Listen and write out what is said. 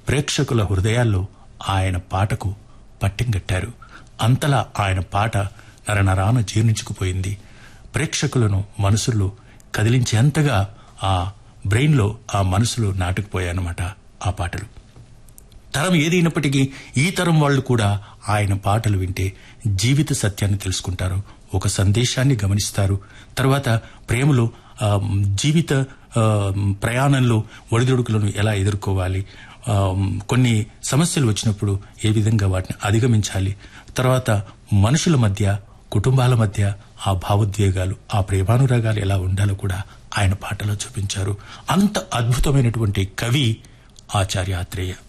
ప్రేక్షకుల హృదయాల్లో ఆయన పాటకు పట్టెంగట్టారు అంతలా ఆయన పాట నరనరాన జీర్ణించుకుపోయింది ప్రేక్షకులను మనసుల్లో కదిలించేంతగా ఆ బ్రెయిన్లో ఆ మనసులో నాటుకుపోయాయన్నమాట ఆ పాటలు తరం ఏదైనప్పటికీ ఈ తరం వాళ్ళు కూడా ఆయన పాటలు వింటే జీవిత సత్యాన్ని తెలుసుకుంటారు ఒక సందేశాన్ని గమనిస్తారు తర్వాత ప్రేమలో ఆ, జీవిత ఆ, ప్రయాణంలో ఒడిదుడుకులను ఎలా ఎదుర్కోవాలి ఆ, కొన్ని సమస్యలు వచ్చినప్పుడు ఏ విధంగా వాటిని అధిగమించాలి తర్వాత మనుషుల మధ్య కుటుంబాల మధ్య ఆ భావోద్వేగాలు ఆ ప్రేమానురాగాలు ఎలా ఉండాలో కూడా ఆయన పాటలో చూపించారు అంత అద్భుతమైనటువంటి కవి ఆచార్య ఆత్రేయ